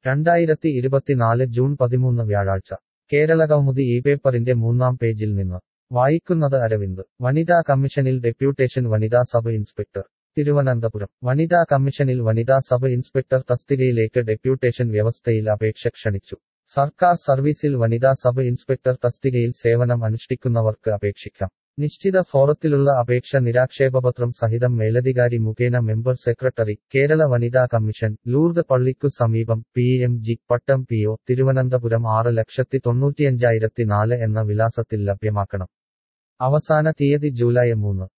രണ്ടായിരത്തി ഇരുപത്തിനാല് ജൂൺ പതിമൂന്ന് വ്യാഴാഴ്ച കേരളകൗമുദി ഈ പേപ്പറിന്റെ മൂന്നാം പേജിൽ നിന്ന് വായിക്കുന്നത് അരവിന്ദ് വനിതാ കമ്മീഷനിൽ ഡെപ്യൂട്ടേഷൻ വനിതാ സബ് ഇൻസ്പെക്ടർ തിരുവനന്തപുരം വനിതാ കമ്മീഷനിൽ വനിതാ സബ് ഇൻസ്പെക്ടർ തസ്തികയിലേക്ക് ഡെപ്യൂട്ടേഷൻ വ്യവസ്ഥയിൽ അപേക്ഷ ക്ഷണിച്ചു സർക്കാർ സർവീസിൽ വനിതാ സബ് ഇൻസ്പെക്ടർ തസ്തികയിൽ സേവനം അനുഷ്ഠിക്കുന്നവർക്ക് അപേക്ഷിക്കാം നിശ്ചിത ഫോറത്തിലുള്ള അപേക്ഷ നിരാക്ഷേപപത്രം സഹിതം മേലധികാരി മുഖേന മെമ്പർ സെക്രട്ടറി കേരള വനിതാ കമ്മീഷൻ ലൂർദ് പള്ളിക്കു സമീപം P M G Pattom P O Thiruvananthapuram ആറ് ലക്ഷത്തി തൊണ്ണൂറ്റിയഞ്ചായിരത്തി നാല് എന്ന വിലാസത്തിൽ ലഭ്യമാക്കണം അവസാന തീയതി ജൂലൈ മൂന്ന്